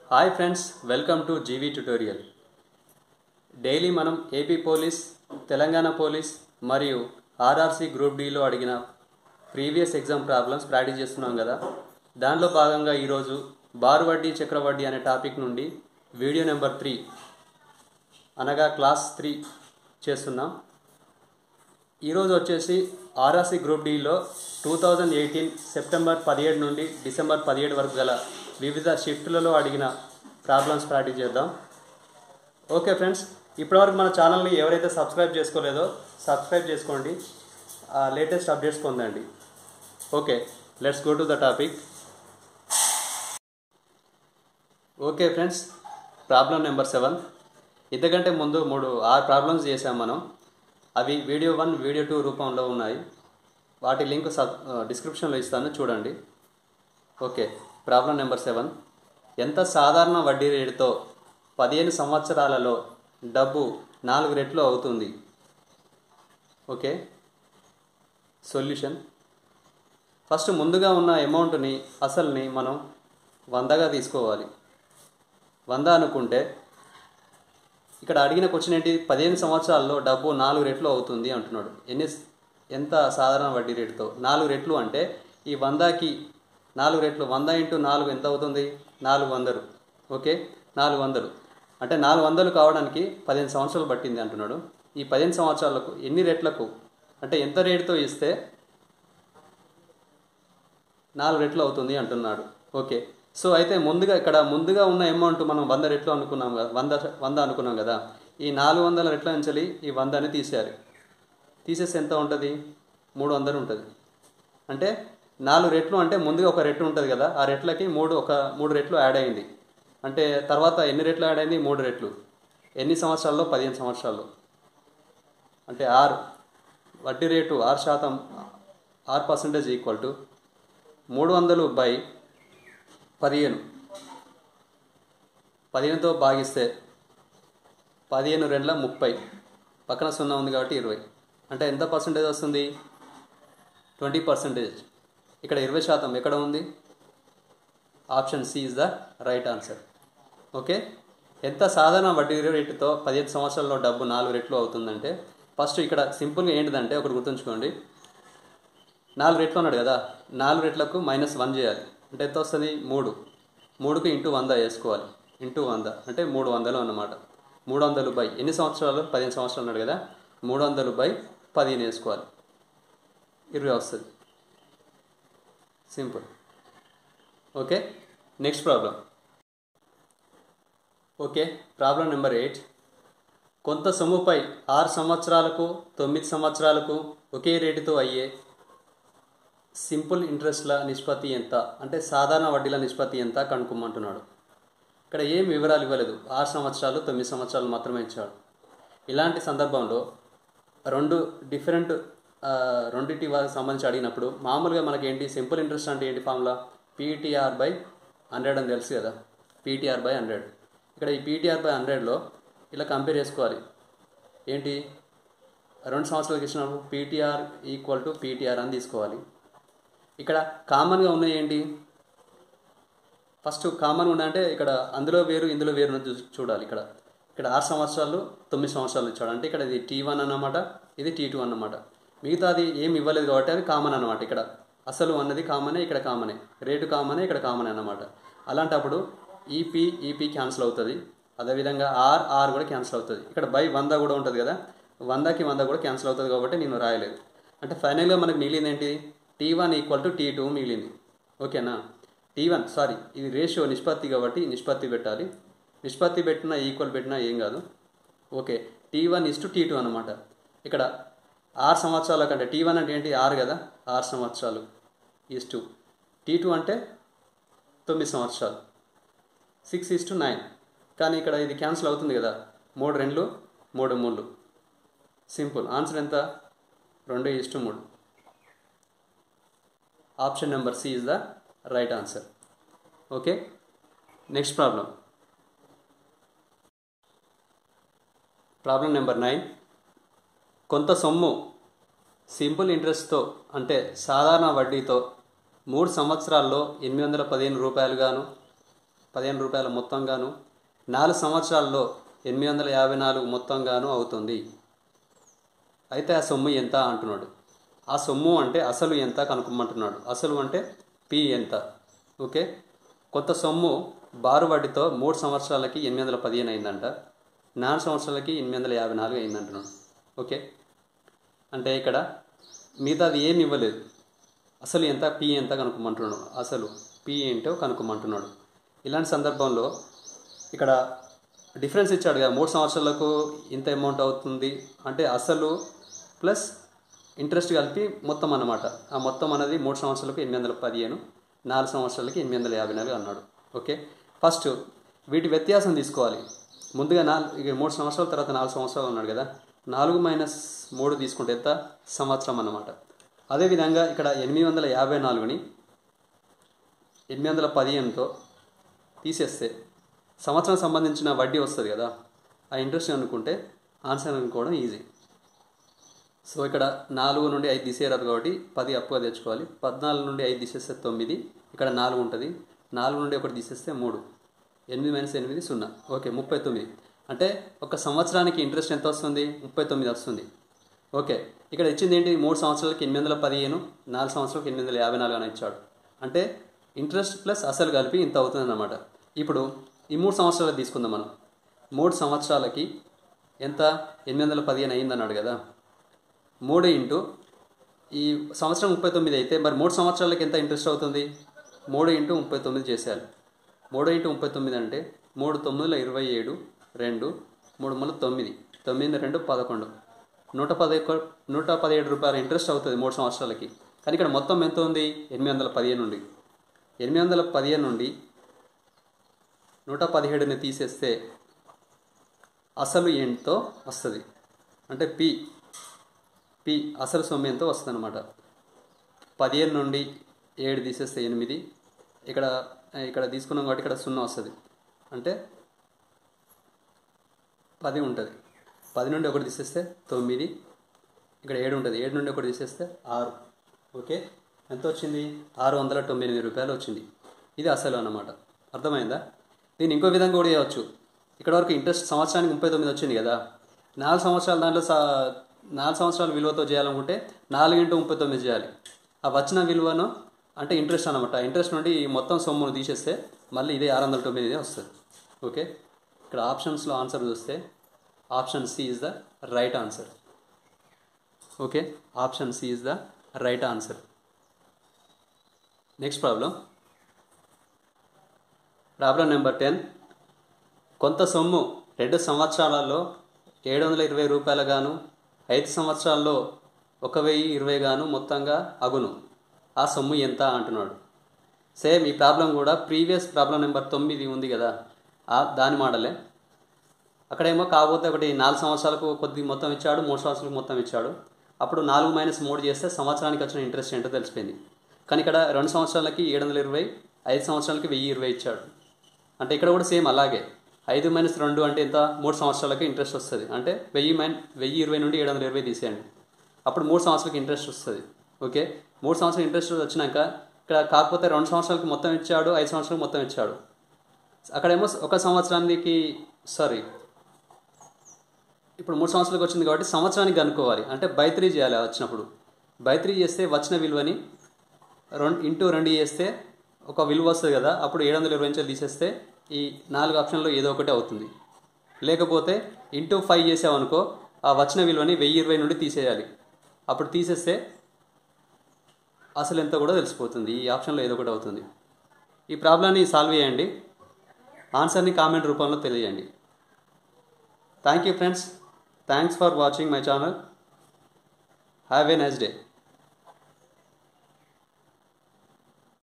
hi friends welcome to G V tutorial daily మనం AP police Telangana police మరియు RRC group డిలో అడిగిన ప్రీవియస్ ఎగ్జామ్ ప్రాబ్లమ్స్ ప్రాక్టీస్ చేస్తున్నాం కదా దానిలో భాగంగా ఈరోజు బారు వడ్డీ చక్రవడ్డీ అనే టాపిక్ నుండి వీడియో నెంబర్ త్రీ అనగా క్లాస్ త్రీ చేస్తున్నాం ఈరోజు వచ్చేసి ఆర్ఆర్సీ గ్రూప్ డిలో టూ థౌజండ్ ఎయిటీన్ సెప్టెంబర్ పదిహేడు నుండి డిసెంబర్ పదిహేడు వరకు గల వివిధ షిఫ్ట్లలో అడిగిన ప్రాబ్లమ్స్ ప్రాక్టీస్ చేద్దాం ఓకే ఫ్రెండ్స్ ఇప్పటివరకు మన ఛానల్ని ఎవరైతే సబ్స్క్రైబ్ చేసుకోలేదో సబ్స్క్రైబ్ చేసుకోండి లేటెస్ట్ అప్డేట్స్ పొందండి okay let's go to the topic okay friends problem number seven ఇంతకంటే ముందు మూడు ఆరు ప్రాబ్లమ్స్ చేసాం మనం అవి వీడియో వన్ వీడియో టూ రూపంలో ఉన్నాయి వాటి లింక్ సబ్ డిస్క్రిప్షన్లో ఇస్తాను చూడండి ఓకే ప్రాబ్లం నెంబర్ సెవెన్ ఎంత సాధారణ వడ్డీ రేటుతో పదిహేను సంవత్సరాలలో డబ్బు నాలుగు రెట్లు అవుతుంది ఓకే సొల్యూషన్ ఫస్ట్ ముందుగా ఉన్న అమౌంట్ని అసలుని మనం వందగా తీసుకోవాలి వంద అనుకుంటే ఇక్కడ అడిగిన క్వశ్చన్ ఏంటి పదిహేను సంవత్సరాల్లో డబ్బు నాలుగు రెట్లు అవుతుంది అంటున్నాడు ఎన్ని ఎంత సాధారణ వడ్డీ రేటుతో నాలుగు రెట్లు అంటే ఈ వందకి నాలుగు రెట్లు వంద ఇంటూ నాలుగు ఎంత అవుతుంది నాలుగు వందలు ఓకే నాలుగు వందలు అంటే నాలుగు వందలు కావడానికి పదిహేను సంవత్సరాలు పట్టింది అంటున్నాడు ఈ పదిహేను సంవత్సరాలకు ఎన్ని రెట్లకు అంటే ఎంత రేటుతో ఇస్తే నాలుగు రెట్లు అవుతుంది అంటున్నాడు ఓకే సో అయితే ముందుగా ఇక్కడ ముందుగా ఉన్న అమౌంట్ మనం వంద రెట్లు అనుకున్నాం కదా వంద వంద అనుకున్నాం కదా ఈ నాలుగు వందల రెట్ల నుంచి ఈ వందని తీసేయాలి తీసేసి ఎంత ఉంటుంది మూడు వందలు ఉంటుంది అంటే నాలుగు రెట్లు అంటే ముందుగా ఒక రెట్లు ఉంటుంది కదా ఆ రెట్లకి మూడు ఒక మూడు రెట్లు యాడ్ అయింది అంటే తర్వాత ఎన్ని రెట్లు యాడ్ అయింది మూడు రెట్లు ఎన్ని సంవత్సరాల్లో పదిహేను సంవత్సరాల్లో అంటే ఆరు వడ్డీ రేటు ఆరు శాతం ఆరు పర్సెంటేజ్ ఈక్వల్ టు మూడు వందలు బై పదిహేను పదిహేనుతో భాగిస్తే పదిహేను రెండ్ల ముప్పై పక్కన సున్నా ఉంది కాబట్టి ఇరవై అంటే ఎంత పర్సెంటేజ్ వస్తుంది ట్వంటీ పర్సెంటేజ్ ఇక్కడ ఇరవై శాతం ఎక్కడ ఉంది option C is the right answer okay ఎంత సాధారణ వడ్డీ రేటుతో పదిహేను సంవత్సరాల్లో డబ్బు నాలుగు రెట్లు అవుతుందంటే ఫస్ట్ ఇక్కడ సింపుల్గా ఏంటిదంటే ఒకటి గుర్తుంచుకోండి నాలుగు రెట్లు అన్నాడు కదా నాలుగు రెట్లకు మైనస్ వన్ చేయాలి అంటే ఎంత వస్తుంది మూడు మూడుకు ఇంటూ వంద వేసుకోవాలి ఇంటూ వంద అంటే మూడు వందలు అన్నమాట మూడు వందలు బై ఎన్ని సంవత్సరాలు పదిహేను సంవత్సరాలు అన్నాడు కదా మూడు వందలు బై పదిహేను వేసుకోవాలి ఇరవై వస్తుంది simple okay next problem okay problem number eight కొంత సొమ్ముపై ఆరు సంవత్సరాలకు తొమ్మిది సంవత్సరాలకు ఒకే రేటుతో అయ్యే సింపుల్ ఇంట్రెస్ట్ల నిష్పత్తి ఎంత అంటే సాధారణ వడ్డీల నిష్పత్తి ఎంత కనుక్కోమంటున్నాడు ఇక్కడ ఏం వివరాలు ఇవ్వలేదు ఆరు సంవత్సరాలు తొమ్మిది సంవత్సరాలు మాత్రమే ఇచ్చాడు ఇలాంటి సందర్భంలో రెండు డిఫరెంట్ రెండింటి వారికి సంబంధించి అడిగినప్పుడు మామూలుగా మనకి ఏంటి సింపుల్ ఇంట్రెస్ట్ అంటే ఏంటి ఫార్ములా పీటీఆర్ బై హండ్రెడ్ అని తెలుసు కదా పీటీఆర్ బై హండ్రెడ్ ఇక్కడ ఈ పీటీఆర్ బై హండ్రెడ్లో ఇలా కంపేర్ చేసుకోవాలి ఏంటి రెండు సంవత్సరాలకు ఇచ్చినప్పుడు పీటీఆర్ ఈక్వల్ టు పీటీఆర్ అని తీసుకోవాలి ఇక్కడ కామన్గా ఉన్నాయి ఏంటి ఫస్ట్ కామన్గా ఉన్నాయంటే ఇక్కడ అందులో వేరు ఇందులో వేరు చూడాలి ఇక్కడ ఇక్కడ ఆరు సంవత్సరాలు తొమ్మిది సంవత్సరాలు ఇచ్చాడు అంటే ఇక్కడ ఇది టీ వన్ అన్నమాట ఇది టీ టూ అన్నమాట మిగతాది ఏమి ఇవ్వలేదు కాబట్టి అది కామన్ అన్నమాట ఇక్కడ అసలు అన్నది కామనే ఇక్కడ కామనే రేటు కామనే ఇక్కడ కామన్ అన్నమాట అలాంటప్పుడు ఈపీ ఈపీ క్యాన్సిల్ అవుతుంది అదేవిధంగా ఆర్ ఆర్ కూడా క్యాన్సిల్ అవుతుంది ఇక్కడ బై వంద కూడా ఉంటుంది కదా వందకి వంద కూడా క్యాన్సిల్ అవుతుంది కాబట్టి నేను రాయలేదు అంటే ఫైనల్గా మనకు మిగిలింది ఏంటి T one equal to T two మిగిలింది ఓకేనా టీ వన్ సారీ ఇది రేషియో నిష్పత్తి కాబట్టి నిష్పత్తి పెట్టాలి నిష్పత్తి పెట్టినా ఈక్వల్ పెట్టినా ఏం కాదు okay T one is to T two అనమాట ఇక్కడ ఆరు సంవత్సరాల కంటే టీ వన్ అంటే ఏంటి ఆరు కదా ఆరు సంవత్సరాలు ఈస్ టు టీ టూ అంటే తొమ్మిది సంవత్సరాలు సిక్స్ ఈస్ టు నైన్ కానీ ఇక్కడ ఇది క్యాన్సిల్ అవుతుంది కదా మూడు రెండ్లు మూడు మూడు సింపుల్ ఆన్సర్ ఎంత రెండు ఈస్ టు మూడు option number C is the right answer okay next problem problem number nine కొంత సొమ్ము సింపుల్ ఇంట్రెస్ట్తో అంటే సాధారణ వడ్డీతో మూడు సంవత్సరాల్లో ఎనిమిది వందల పదిహేను రూపాయలుగాను పదిహేను రూపాయల మొత్తంగాను నాలుగు సంవత్సరాల్లో ఎనిమిది వందల యాభై నాలుగు మొత్తంగాను అవుతుంది అయితే ఆ సొమ్ము ఎంత అంటున్నాడు ఆ సొమ్ము అంటే అసలు ఎంత కనుక్కోమంటున్నాడు అసలు అంటే పి ఎంత ఓకే కొత్త సొమ్ము బారు వడ్డీతో మూడు సంవత్సరాలకి ఎనిమిది వందల పదిహేను అయిందంట నాలుగు సంవత్సరాలకి ఎనిమిది వందల యాభై నాలుగు అయిందంటున్నాడు ఓకే అంటే ఇక్కడ మిగతాది ఏమి ఇవ్వలేదు అసలు ఎంత పి ఎంత కనుక్కోమంటున్నాడు అసలు పి ఏంటో కనుక్కోమంటున్నాడు ఇలాంటి సందర్భంలో ఇక్కడ డిఫరెన్స్ ఇచ్చాడు కదా మూడు సంవత్సరాలకు ఇంత అమౌంట్ అవుతుంది అంటే అసలు ప్లస్ ఇంట్రెస్ట్ కలిపి మొత్తం అన్నమాట ఆ మొత్తం అనేది మూడు సంవత్సరాలకు ఎనిమిది వందల పదిహేను నాలుగు సంవత్సరాలకి ఎనిమిది వందల యాభై నాలుగు అన్నాడు ఓకే ఫస్ట్ వీటి వ్యత్యాసం తీసుకోవాలి ముందుగా నాలుగు ఇక మూడు సంవత్సరాల తర్వాత నాలుగు సంవత్సరాలు ఉన్నాడు కదా నాలుగు మైనస్ మూడు తీసుకుంటే ఎంత సంవత్సరం అన్నమాట అదేవిధంగా ఇక్కడ ఎనిమిది వందల యాభై నాలుగుని ఎనిమిది వందల పదిహేనుతో తీసేస్తే సంవత్సరం సంబంధించిన వడ్డీ వస్తుంది కదా ఆ ఇంట్రెస్ట్ అనుకుంటే ఆన్సర్ అనుకోవడం ఈజీ సో ఇక్కడ నాలుగు నుండి ఐదు తీసేయరాదు కాబట్టి పది అప్పుగా తెచ్చుకోవాలి పద్నాలుగు నుండి ఐదు తీసేస్తే తొమ్మిది ఇక్కడ నాలుగు ఉంటుంది నాలుగు నుండి ఒకటి తీసేస్తే మూడు ఎనిమిది మైనస్ ఎనిమిది సున్నా ఓకే ముప్పై తొమ్మిది అంటే ఒక సంవత్సరానికి ఇంట్రెస్ట్ ఎంత వస్తుంది ముప్పై తొమ్మిది వస్తుంది ఓకే ఇక్కడ ఇచ్చింది ఏంటి మూడు సంవత్సరాలకి ఎనిమిది వందల పదిహేను నాలుగు సంవత్సరాలకి ఎనిమిది వందల యాభై నాలుగు అని ఇచ్చాడు అంటే ఇంట్రెస్ట్ ప్లస్ అసలు కలిపి ఇంత అవుతుంది అన్నమాట ఇప్పుడు ఈ మూడు సంవత్సరాలు తీసుకుందాం మనం మూడు సంవత్సరాలకి ఎంత ఎనిమిది వందల పదిహేను అయిందన్నాడు కదా మూడు ఇంటూ ఈ సంవత్సరం ముప్పై తొమ్మిది అయితే మరి మూడు సంవత్సరాలకి ఎంత ఇంట్రెస్ట్ అవుతుంది మూడు ఇంటూ ముప్పై తొమ్మిది చేసేయాలి మూడు ఇంటూ ముప్పై తొమ్మిది అంటే మూడు తొమ్మిదిలో ఇరవై ఏడు రెండు మూడు మూడు తొమ్మిది తొమ్మిది రెండు పదకొండు నూట పది నూట పదిహేడు రూపాయల ఇంట్రెస్ట్ అవుతుంది మూడు సంవత్సరాలకి కానీ ఇక్కడ మొత్తం ఎంత ఉంది ఎనిమిది వందల పదిహేను నుండి ఎనిమిది వందల పదిహేను నుండి నూట పదిహేడుని తీసేస్తే అసలు ఎంతో వస్తుంది అంటే పి పి అసలు సొమ్ము ఎంతో వస్తుంది అనమాట పదిహేను నుండి ఏడు తీసేస్తే ఎనిమిది ఇక్కడ ఇక్కడ తీసుకున్నాం కాబట్టి ఇక్కడ సున్నా వస్తుంది అంటే పది ఉంటుంది పది నుండి ఒకటి తీసేస్తే తొమ్మిది ఇక్కడ ఏడు ఉంటుంది ఏడు నుండి ఒకటి తీసేస్తే ఆరు ఓకే ఎంత వచ్చింది ఆరు వందల తొంభై ఎనిమిది రూపాయలు వచ్చింది ఇది అసలు అన్నమాట అర్థమైందా దీన్ని ఇంకో విధంగా కూడా చేయవచ్చు ఇక్కడ వరకు ఇంట్రెస్ట్ సంవత్సరానికి ముప్పై తొమ్మిది వచ్చింది కదా నాలుగు సంవత్సరాల దాంట్లో సా నాలుగు సంవత్సరాల విలువతో చేయాలనుకుంటే నాలుగు ఇంటూ ముప్పై తొమ్మిది చేయాలి ఆ వచ్చిన విలువను అంటే ఇంట్రెస్ట్ అనమాట ఇంట్రెస్ట్ నుండి ఈ మొత్తం సొమ్మును తీసేస్తే మళ్ళీ ఇదే ఆరు వందల తొమ్మిది వస్తుంది ఓకే ఇక్కడ ఆప్షన్స్లో ఆన్సర్ చూస్తే option C is the right answer okay option C is the right answer next problem problem number ten కొంత సొమ్ము రెండు సంవత్సరాలలో ఏడు వందల ఇరవై రూపాయలు గాను ఐదు సంవత్సరాల్లో ఒక వెయ్యి ఇరవై గాను మొత్తంగా అగును ఆ సొమ్ము ఎంత అంటున్నాడు సేమ్ ఈ ప్రాబ్లం కూడా ప్రీవియస్ ప్రాబ్లం నెంబర్ తొమ్మిది ఉంది కదా ఆ దాని మోడలే అక్కడేమో కాకపోతే ఒకటి నాలుగు సంవత్సరాలకు కొద్ది మొత్తం ఇచ్చాడు మూడు సంవత్సరాలకు మొత్తం ఇచ్చాడు అప్పుడు నాలుగు మైనస్ మూడు చేస్తే సంవత్సరానికి వచ్చిన ఇంట్రెస్ట్ ఏంటో తెలిసిపోయింది కానీ ఇక్కడ రెండు సంవత్సరాలకి ఏడు వందల ఇరవై ఐదు సంవత్సరాలకి వెయ్యి ఇరవై ఇచ్చాడు అంటే ఇక్కడ కూడా సేమ్ అలాగే ఐదు మైనస్ రెండు అంటే ఎంత మూడు సంవత్సరాలకి ఇంట్రెస్ట్ వస్తుంది అంటే వెయ్యి మైన్ వెయ్యి ఇరవై నుండి ఏడు వందల ఇరవై తీసేయండి అప్పుడు మూడు సంవత్సరాలకి ఇంట్రెస్ట్ వస్తుంది ఓకే మూడు సంవత్సరాలు ఇంట్రెస్ట్ వచ్చినాక ఇక్కడ కాకపోతే రెండు సంవత్సరాలకి మొత్తం ఇచ్చాడు ఐదు సంవత్సరాలకు మొత్తం ఇచ్చాడు అక్కడేమో ఒక సంవత్సరానికి సారీ ఇప్పుడు మూడు సంవత్సరాలకు వచ్చింది కాబట్టి సంవత్సరానికి కనుక్కోవాలి అంటే బై త్రీ చేయాలి వచ్చినప్పుడు బై త్రీ చేస్తే వచ్చిన విలువని రెండు ఇంటూ రెండు చేస్తే ఒక విలువ వస్తుంది కదా అప్పుడు ఏడు వందల ఇరవై నుంచి తీసేస్తే ఈ నాలుగు ఆప్షన్లో ఏదో ఒకటి అవుతుంది లేకపోతే ఇంటూ ఫైవ్ చేసామనుకో ఆ వచ్చిన విలువని వెయ్యి ఇరవై నుండి తీసేయాలి అప్పుడు తీసేస్తే అసలు ఎంత కూడా తెలిసిపోతుంది ఈ ఆప్షన్లో ఏదో ఒకటి అవుతుంది ఈ ప్రాబ్లమ్ని సాల్వ్ చేయండి ఆన్సర్ని కామెంట్ రూపంలో తెలియజేయండి thank you friends thanks for watching my channel have a nice day